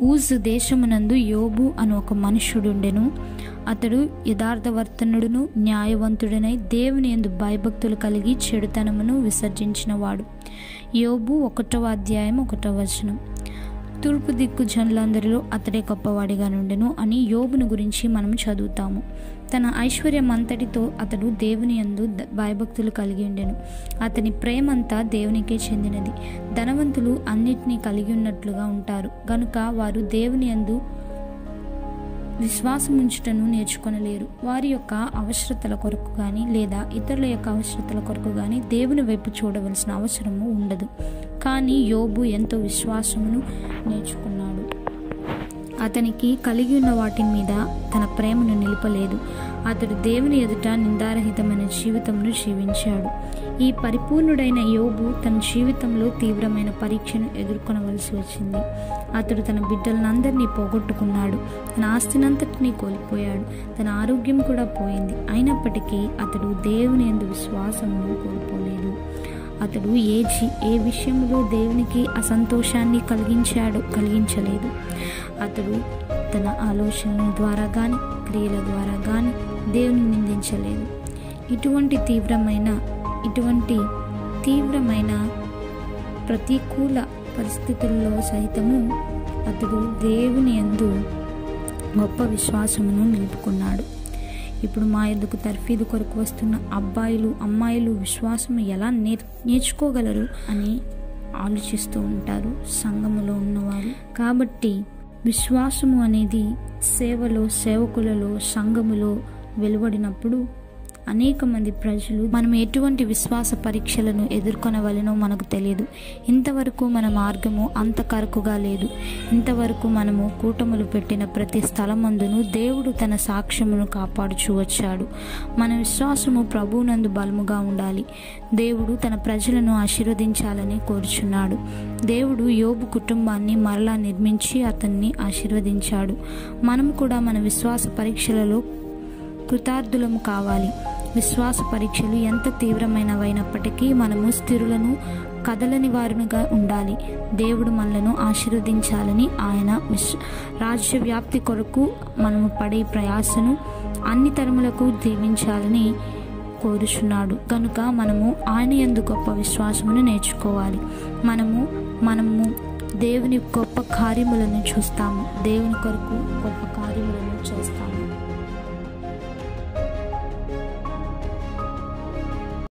ooze దేశమునందు యోబు అను ఒక మనుష్యుడుండెను అతడు యథార్థవర్తనుడును న్యాయవంతుడనై దేవుని ఎందు భయభక్తులు కలిగి చెడుతనమును విసర్జించినవాడు యోబు ఒకటవ అధ్యాయం ఒకటవ వచనం తూర్పు దిక్కు జనులందరిలో అతడే గొప్పవాడిగా నుండెను అని యోబును గురించి మనం చదువుతాము తన ఐశ్వర్యం అంతటితో అతడు దేవుని యందు ద- భయభక్తులు కలిగి ఉండెను అతని ప్రేమంతా దేవునికే చెందినది ధనవంతులు అన్నిటినీ కలిగి ఉన్నట్లుగా ఉంటారు గనుక వారు దేవుని యందు విశ్వాసం ఉంచుటను నేర్చుకొనలేరు వారి యొక్క అవసరతల కొరకు కానీ లేదా ఇతరుల యొక్క అవసరతల కొరకు కానీ దేవుని వైపు చూడవలసిన అవసరము ఉండదు కానీ యోబు ఎంతో విశ్వాసమును నేర్చుకున్నాడు అతనికి కలిగి ఉన్న వాటి మీద తన ప్రేమను నిలపలేదు అతడు దేవుని ఎదుట నిందారహితమైన జీవితంను జీవించాడు ఈ పరిపూర్ణుడైన యోబు తన జీవితంలో తీవ్రమైన పరీక్షను ఎదుర్కొనవలసి వచ్చింది అతడు తన బిడ్డలనందరినీ పోగొట్టుకున్నాడు తన ఆస్తినంతటినీ కోల్పోయాడు తన ఆరోగ్యం కూడా పోయింది అయినప్పటికీ అతడు దేవుని ఎందు విశ్వాసమును కోల్పోలేదు అతడు ఏ జీ ఏ విషయంలో దేవునికి అసంతోషాన్ని కలిగించాడు కలిగించలేదు అతడు తన ఆలోచనల ద్వారా కానీ క్రియల ద్వారా కానీ దేవుని నిందించలేదు ఇటువంటి తీవ్రమైన ఇటువంటి తీవ్రమైన ప్రతికూల పరిస్థితుల్లో సైతము అతడు దేవుని యందు గొప్ప విశ్వాసమును నిలుపుకున్నాడు ఇప్పుడు మా ఎద్దుకు తర్ఫీదు కొరకు వస్తున్న అబ్బాయిలు అమ్మాయిలు విశ్వాసం ఎలా నేర్ నేర్చుకోగలరు అని ఆలోచిస్తూ ఉంటారు సంఘములో ఉన్నవారు కాబట్టి విశ్వాసము అనేది సేవలో సేవకులలో సంఘములో వెలువడినప్పుడు అనేక మంది ప్రజలు మనం ఎటువంటి విశ్వాస పరీక్షలను ఎదుర్కొనవలనో మనకు తెలియదు ఇంతవరకు మన మార్గము అంత కరకుగా లేదు ఇంతవరకు మనము కూటములు పెట్టిన ప్రతి స్థలమందును దేవుడు తన సాక్ష్యమును కాపాడుచూ వచ్చాడు మన విశ్వాసము ప్రభువునందు బలముగా ఉండాలి దేవుడు తన ప్రజలను ఆశీర్వదించాలని కోరుచున్నాడు దేవుడు యోబు కుటుంబాన్ని మరలా నిర్మించి అతన్ని ఆశీర్వదించాడు మనం కూడా మన విశ్వాస పరీక్షలలో కృతార్థులము కావాలి విశ్వాస పరీక్షలు ఎంత తీవ్రమైనవైనప్పటికీ మనము స్థిరులను కదలని వారునుగా ఉండాలి దేవుడు మనలను ఆశీర్వదించాలని ఆయన విశ్ రాజ్య వ్యాప్తి కొరకు మనము పడే ప్రయాసను అన్ని తరములకు దీవించాలని కోరుచున్నాడు కనుక మనము ఆయన ఎందు గొప్ప విశ్వాసమును నేర్చుకోవాలి మనము మనము దేవుని గొప్ప కార్యములను చూస్తాము దేవుని కొరకు గొప్ప కార్యములను చేస్తాము